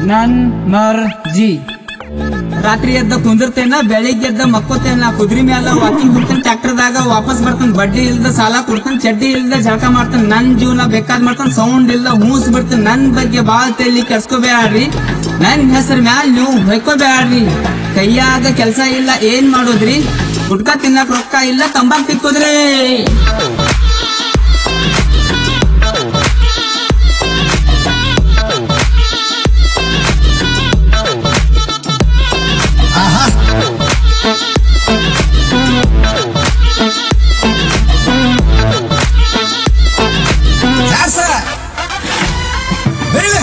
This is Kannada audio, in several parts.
ನನ್ ಮರ್ಜಿ ರಾತ್ರಿ ಎದ್ದ ಕುಂದಿರ್ತೇನ ಬೆಳಿಗ್ಗೆ ಎದ್ದ ಮಕ್ಕೋತೇನ ಕುದ್ರಿ ಮ್ಯಾಲ ವಾಕಿಂಗ್ ಹೋಗ್ತೇನೆ ಟ್ರ್ಯಾಕ್ಟರ್ದಾಗ ವಾಪಸ್ ಬರ್ತೇನೆ ಬಡ್ಡಿ ಇಲ್ದ ಸಾಲ ಕೊಡ್ತೇನೆ ಚಡ್ಡಿ ಇಲ್ದ ಜಳಕ ಮಾಡ್ತೇನೆ ನನ್ ಜೀವನ ಬೇಕಾದ್ ಮಾಡ್ತೇನೆ ಸೌಂಡ್ ಇಲ್ಲ ಹೂಸ್ ಬಿಡ್ತೇನೆ ನನ್ ಬಗ್ಗೆ ಬಾಳ್ ತಲಿ ಕೆಡ್ಸ್ಕೋಬೇಡ್ರಿ ನನ್ ಹೆಸರು ಮ್ಯಾಲ ನೀವು ಹೊಯ್ಕೋಬೇಡ್ರಿ ಕೈಯಾಗ ಕೆಲ್ಸ ಇಲ್ಲ ಏನ್ ಮಾಡೋದ್ರಿ ಗುಟ್ಕ ತಿನ್ನಕ್ ರೊಕ್ಕ ಇಲ್ಲ ತಂಬಾಕ್ ತಿಕ್ಕೋದ್ರಿ ಆಹಾ ಜಾಸ ಬೆಳ್ಳೆ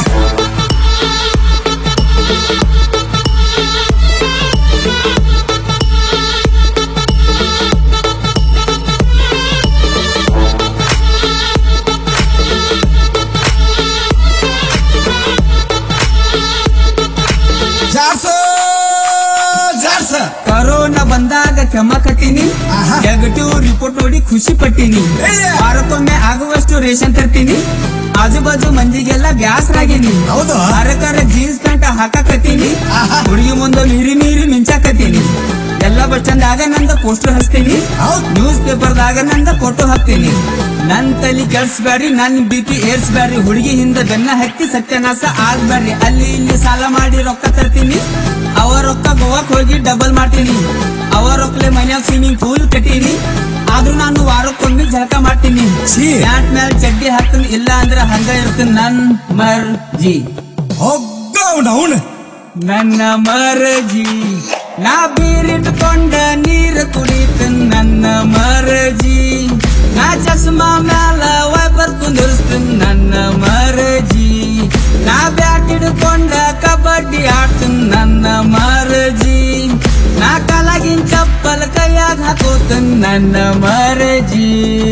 ಜಾಸ ಜಾಸ ಕರೋನಾ ಬಂದಾಗ ಕೆಮ್ಮ ಕಟ್ಟಿನಿ ಆಹಾ. ನೆಗೆಟಿವ್ ರಿಪೋರ್ಟ್ ನೋಡಿ ಖುಷಿ ಪಟ್ಟಿನಿ ಹೇಳಿ. ವಾರಕ್ಕೊಮ್ಮೆ ಆಗುವಷ್ಟು ರೇಷನ್ ತರ್ತೀನಿ ಆಜು ಬಾಜು ಮಂದಿಗೆಲ್ಲ ಬ್ಯಾಸರಾಗೀನಿ ಹೌದು. ಅರಕರ ಜೀನ್ಸ್ ಪ್ಯಾಂಟ್ ಹಾಕಕತ್ತೀನಿ ಆಹಾ. ಹುಡುಗಿ ಮುಂದೆ ಮೀರಿ ಮೀರಿ ಮಿಂಚಾಕತ್ತೀನಿ ಎಲ್ಲ ಬಸ್ ಸ್ಟ್ಯಾಂಡ್ ಆಗ ನಂದ ಪೋಸ್ಟರ್ ಹಚ್ತೀನಿ ಹೌದ್. ನ್ಯೂಸ್ ಪೇಪರ್ ದಾಗ ನಂದ ಫೋಟೋ ಹಾಕ್ತೀನಿ ನನ್ ತಲಿ ಕೆಲ್ಸ್ಬ್ಯಾಡ್ರಿ ನನ್ ಬಿ ಪಿ ಏರ್ಸ್ಬ್ಯಾಡ್ರಿ ಹುಡುಗಿ ಹಿಂದ ಬೆನ್ನ ಹತ್ತಿ ಸತ್ಯನಾಶ ಆಗ್ಬ್ಯಾಡ್ರಿ ಅಲ್ಲಿ ಇಲ್ಲಿ ಸಾಲ ಮಾಡಿ ರೊಕ್ಕ ತರ್ತೀನಿ ಅವ ರೊಕ್ಕ ಗೋವಾಕ್ ಹೋಗಿ ಡಬಲ್ ಮಾಡ್ತೀನಿ ಅವ ರೊಕ್ಕಲೆ ಮನ್ಯಾಗ ಸ್ವಿಮ್ಮಿಂಗ್ ಪೂಲ್ ಕಟ್ಟೀನಿ ಆದ್ರೂ ನಾನು ವಾರಕ್ಕೊಮ್ಮೆ ಜಳಕ ಮಾಡ್ತೀನಿ ಛೀ. ಪ್ಯಾಂಟ್ ಮ್ಯಾಲ ಚಡ್ಡಿ ಹಾಕ್ತೀನಿ ಇಲ್ಲ ಅಂದ್ರೆ ಹಂಗ ಇರ್ತೀನಿ ನನ್ ಮರ್ಜಿ ಹೋಗ್ಗ ಅವನು ನನ್ನ ಮರಜಿ ನಾ ಬೀರಿಟ್ಕೊಂಡ ನೀರು ಕುಡಿತ ನನ್ನ ಮರಜಿ ನಾ ಚಸ್ಮಾ ಮ್ಯಾಲ ವೈಪರ್ ಕುಂದಿರ್ಸ್ತೀನಿ ನನ್ನ ಮರಜಿ ನಾ ಬ್ಯಾಟ್ ಹಿಡ್ಕೊಂಡ ಕಬಡ್ಡಿ ಆಡ್ತೀನಿ ನನ್ನ ಮರಜಿ ನಾ ಕಾಲಾಗಿನ್ ಚಪ್ಪಲ್ ಕೈಯಾಗ ಹಾಕೋತೀನಿ ನನ್ನ ಮರಜಿ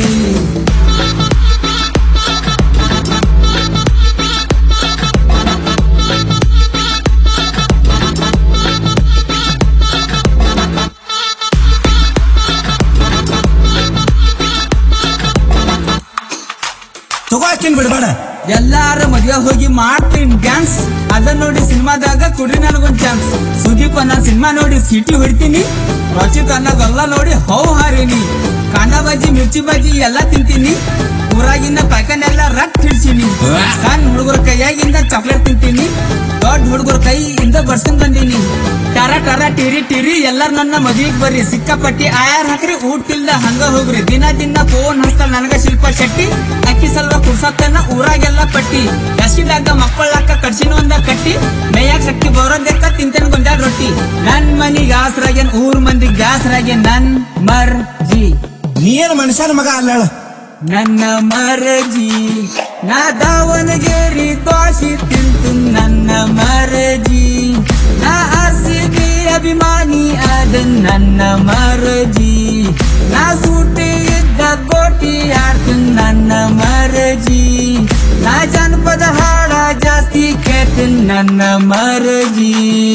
ತಗೋಕಿನ್ ಬಿಡ್ಬೇಡ ಎಲ್ಲಾರ ಮದ್ವೆ ಹೋಗಿ ಮಾಡ್ತೀನಿ ಡ್ಯಾನ್ಸ್ ಅದನ್ನ ನೋಡಿ ಸಿನಿಮಾದಾಗ ಕೊಡ್ರಿ ನನಗೊಂದ್ ಚಾನ್ಸ್ ಸುದೀಪ್ ಅನ್ನ ಸಿನಿಮಾ ನೋಡಿ ಸಿಟಿ ಹೊಡಿತೀನಿ ರಚಿತ್ ಅನ್ನೋದೆಲ್ಲ ನೋಡಿ ಹೌ ಹಾರಿನಿ ಕಾಂಡ ಬಾಜಿ ಮಿರ್ಚಿ ಬಾಜಿ ಎಲ್ಲಾ ತಿಂತೀನಿ ಊರಾಗಿನ ಪಾಯ್ಕನೆಲ್ಲ ರಟ್ ಹಿಡ್ಸೀನಿ ಸಣ್ಣ ಹುಡುಗರ ಕೈಯಾಗಿಂದ ಚಾಕ್ಲೇಟ್ ತಿಂತೀನಿ ದೊಡ್ಡ ಹುಡುಗರ ಕೈಯಿಂದ ಬರ್ಸ್ಕೊಂಡ್ ಬಂದೀನಿ ಟರ ಟರ ಟಿರಿ ಟಿರಿ ಎಲ್ಲಾರ್ ನನ್ನ ಮದ್ವಿಗ್ ಬರ್ರಿ ಸಿಕ್ಕಾಪಟ್ಟಿ ಆಯಾರ್ ಹಾಕ್ರಿ ಊಟಿಲ್ದ ಹಂಗ ಹೋಗ್ರಿ ದಿನ ದಿನ ಫೋನ್ ಹಚ್ತಾಳ ನನಗ ಶಿಲ್ಪ ಶೆಟ್ಟಿ ಅಕ್ಕಿ ಸಲ್ವ ಕುಡ್ಸತ್ತನ ಊರಾಗೆಲ್ಲ ಪಟ್ಟಿ ಎಸಿದಾಗ ಮಕ್ಕಳಕ್ಕ ಕಡ್ಸಿನ ಒಂದ ಕಟ್ಟಿ ಮೇಯಾಗ ಶಕ್ತಿ ಬರೋದಕ್ಕ ತಿಂತೇನೆ ಗೊಂಜಾಳ ರೊಟ್ಟಿ ನನ್ ಮನಿಗ್ ಆಸರಾಗ್ಯನ್ ಊರ್ ಮಂದಿಗ್ ಬ್ಯಾಸರಾಗ್ಯನ್ ನನ್ ಮರ್ಜಿ ನೀ ಏನ್ ಮನುಷ್ಯನ ಮಗ ಅಲ್ಲ ಹೇಳು. ನನ್ನ ಮರಜಿ ನಾ ದಾವಣಗೆರೆ ದೋಷಿ ತಿಂತು ನನ್ನ ಮರಜಿ ನಾ ಆರ್ ಸಿ ಬಿ ಅಭಿಮಾನಿ ಅದ ನನ್ನ ಮರಜಿ ನಾ ಸೂಟಿ ಇದ್ದ ಗೋಟಿ ಆಡ್ತೀನಿ ನನ್ನ ಮರಜಿ ನಾ ಜನಪದ ಹಾಡ ಜಾಸ್ತಿ ಕೇಳ್ತೀನಿ ನನ್ನ ಮರಜಿ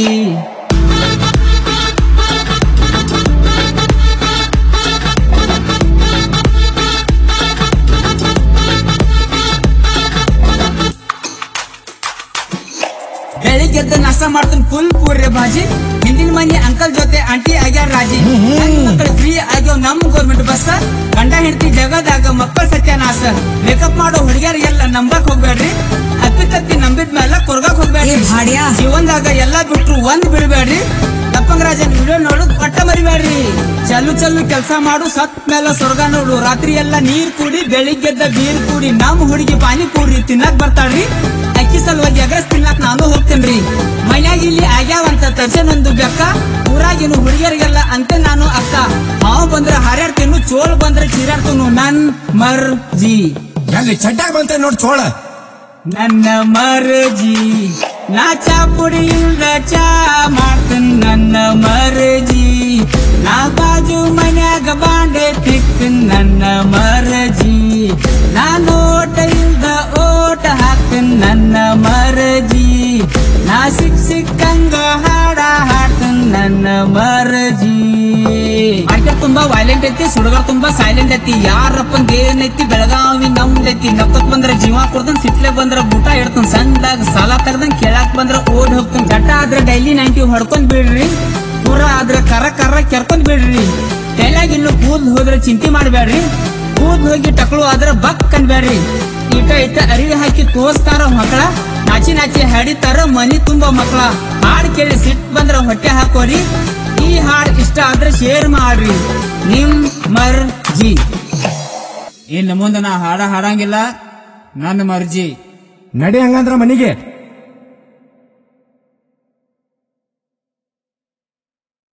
ಬೆಳಿಗ್ಗೆದ್ದ ನಾಷ್ಟ ಮಾಡ್ತೀನಿ ಫುಲ್ ಪೂರ್ಯ ಭಾಜಿ ಹಿಂದಿನ ಮನೆ ಅಂಕಲ್ ಜೊತೆ ಆಂಟಿ ಆಗ್ಯಾರ ರಾಜಿ ನನ್ ಮಕ್ಕಳು ಫ್ರೀ ಆಗ್ಯಾವ ನಮ್ ಗೌರ್ಮೆಂಟ್ ಬಸ್ ಗಂಡ ಹೆಂಡತಿ ಜಗದಾಗ ಮಕ್ಕಳ ಸತ್ಯನಾಶ ಮೇಕಪ್ ಮಾಡೋ ಹುಡುಗಿಯರಿಗೆಲ್ಲ ನಂಬಕ್ ಹೋಗ್ಬೇಡ್ರಿ ಅಪ್ಪಿ ತತ್ತಿ ನಂಬಿದ ಮೇಲೆ ಕೊರ್ಗಕ್ ಹೋಗ್ಬೇಡ್ರಿ ಏ ಭಾಡ್ಯಾ. ಜೀವನದಾಗ ಎಲ್ಲಾ ಬಿಟ್ರು ಒಂದ್ ಬಿಡ್ಬೇಡ್ರಿ ದಪ್ಪಂಗರಾಜನ್ ವಿಡಿಯೋ ನೋಡುದ್ ಒಟ್ಟ ಮರಿಬೇಡ್ರಿ ಚಲ್ಲು ಚಲ್ಲು ಕೆಲಸ ಮಾಡು ಸತ್ ಮೇಲೆ ಸ್ವರ್ಗ ನೋಡು ರಾತ್ರಿ ಎಲ್ಲ ನೀರ್ ಕುಡಿ ಬೆಳಿಗ್ಗೆದ್ದ ಬೀರ್ ಕುಡಿ ನಮ್ ಹುಡುಗಿ ಪಾನಿಪೂರಿ ತಿನ್ನಕ್ ಬರ್ತಾಳ್ರಿ ಅಕ್ಕಿ ಸಲುವಾಗಿ ಅಗ್ರಸ್ ತಿನ್ನಕ್ ನಾನು ಹೋಗ್ತೇನ್ರಿ ಮನ್ಯಾಗ ಇಲ್ಲಿ ಆಗ್ಯಾವಂತ ತರ್ಸನೊಂದು ಬೆಕ್ಕ ಊರಾಗಿನ ಹುಡುಗಿಯರಿಗೆಲ್ಲ ಅಂತೆ ನಾನು ಅಕ್ಕ ಹಾವು ಬಂದ್ರೆ ಹಾರ್ಯಾಡ್ತೇನು ಚೋಳ್ ಬಂದ್ರೆ ಚೀರಾಡ್ತೇನು ನನ್ ಮರ್ಜಿ ಹೆಂಗ ಚಡ್ಡಾಗ ಬಂತ ನೋಡ್ ಚೋಳ ನನ್ನ ಮರಜಿ ನಾ ಚಾ ಪುಡಿ ಇಲ್ದ ಚಾ ಮಾಡ್ತೀನಿ ನನ್ನ ಮರಜಿ ನಾ ಬಾಜು ಮನ್ಯಾಗ ಬಾಂಡೆ ತಿಕ್ತೀನಿ ನನ್ನ ಮರಜಿ ನಾ ನೋಟ ಇಲ್ದ ಓಟ ಹಾಕ್ತೀನಿ ನನ್ನ ಮರಜಿ ನಾ ಸಿಕ್ ಸಿಕ್ಕಂಗ ಹಾಡ ಹಾಡ್ತೀನಿ ನನ್ನ ಮರಜಿ ಅಡ್ಗೆ ತುಂಬಾ ವೈಲೆಂಟ್ ಐತಿ ಐತಿ ಸುಡುಗಾಡ್ ತುಂಬಾ ಸೈಲೆಂಟ್ ಐತಿ ಯಾರಪ್ಪನ್ ಏನೈತಿ ಬೆಳಗಾವಿ ನಮ್ದೈತಿ ನಪ್ಪತ್ ಬಂದ್ರ ಜೀವ ಕೊಡ್ತನ್ ಸಿಟ್ಲೆ ಬಂದ್ರ ಊಟ ಇಡ್ತನ್ ಸಂದಾಗ ಸಾಲ ತೆಗ್ದಂಗ್ ಕೇಳಾಕ್ ಬಂದ್ರ ಓಡ್ ಹೋಗ್ತನ್ ಗಟ್ಟ ಆದ್ರ ಡೈಲಿ ನೈಂಟಿ ಹೊಡ್ಕೊಂಡ್ ಬಿಡ್ರಿ ಪುರ ಆದ್ರ ಕರ ಕರ ಕೆರ್ಕೊಂಡ್ ಬಿಡ್ರಿ ತಲೆಯಾಗ ಇನ್ನು ಕೂದ್ ಹೋದ್ರ ಚಿಂತೆ ಮಾಡ್ಬೇಡ್ರಿ ಕೂದ್ ಹೋಗಿ ಟಕ್ಳು ಆದ್ರ ಬಕ್ ಅನ್ಬೇಡ್ರಿ ಇಟ ಇಟ ಅರಿವಿ ಹಾಕಿ ತೋರಿಸ್ತಾರ ಮಕ್ಕಳ ನಾಚಿ ನಾಚಿ ಹಾಡಿತಾರ ಮನಿ ತುಂಬ ಮಕ್ಕಳ ಹಾಡ್ ಕೇಳಿ ಸಿಟ್ ಬಂದ್ರ ಹೊಟ್ಟೆ ಹಾಕೋರಿ ಈ ಹಾಡ್ ಇಷ್ಟ ಆದ್ರೆ ಶೇರ್ ಮಾಡ್ರಿ ನಿಮ್ ಮರ್ಜಿ ಇನ್ನು ಮುಂದೆ ನಾ ಹಾಡ ಹಾಡಂಗಿಲ್ಲ ನನ್ನ ಮರ್ಜಿ ನಡಿ ಹಂಗಂದ್ರ ಮನಿಗೆ